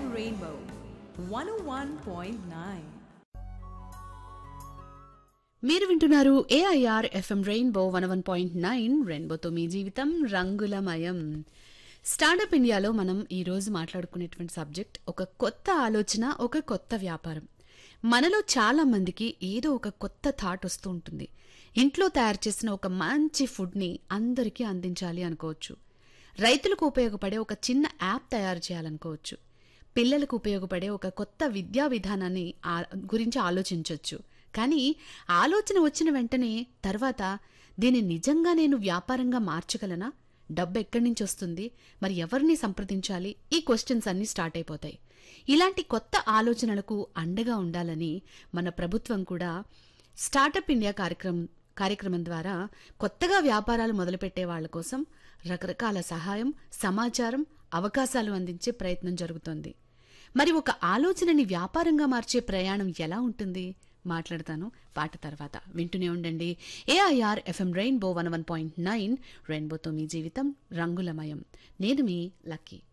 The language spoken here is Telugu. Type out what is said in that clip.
Rainbow 101.9. మీరు వింటున్నారు AIR FM Rainbow one one point nine రెయిన్బోతో మీ జీవితం రంగులమయం స్టార్టప్ ఇండియాలో మనం ఈ రోజు మాట్లాడుకునేటువంటి సబ్జెక్ట్ ఒక కొత్త ఆలోచన ఒక కొత్త వ్యాపారం మనలో చాలా మందికి ఏదో ఒక కొత్త థాట్ వస్తూ ఉంటుంది ఇంట్లో తయారు చేసిన ఒక మంచి ఫుడ్ని అందరికీ అందించాలి అనుకోవచ్చు రైతులకు ఉపయోగపడే ఒక చిన్న యాప్ తయారు చేయాలనుకోవచ్చు పిల్లలకు ఉపయోగపడే ఒక కొత్త విద్యా విధానాన్ని ఆ- గురించి ఆలోచించవచ్చు కానీ ఆలోచన వచ్చిన వెంటనే తర్వాత దీన్ని నిజంగా నేను వ్యాపారంగా మార్చగలనా డబ్బు ఎక్కడి నుంచి వస్తుంది మరి ఎవరిని సంప్రదించాలి ఈ క్వశ్చన్స్ అన్నీ స్టార్ట్ అయిపోతాయి ఇలాంటి కొత్త ఆలోచనలకు అండగా ఉండాలని మన ప్రభుత్వం కూడా స్టార్టప్ ఇండియా కార్యక్రమం కార్యక్రమం ద్వారా కొత్తగా వ్యాపారాలు మొదలుపెట్టే వాళ్ళ కోసం రకరకాల సహాయం సమాచారం అవకాశాలు అందించే ప్రయత్నం జరుగుతోంది మరి ఒక ఆలోచనని వ్యాపారంగా మార్చే ప్రయాణం ఎలా ఉంటుంది మాట్లాడతాను పాట తర్వాత వింటూనే ఉండండి AIR FM Rainbow one one point nine రెయిన్బోతో మీ జీవితం రంగులమయం నేను మీ లక్కీ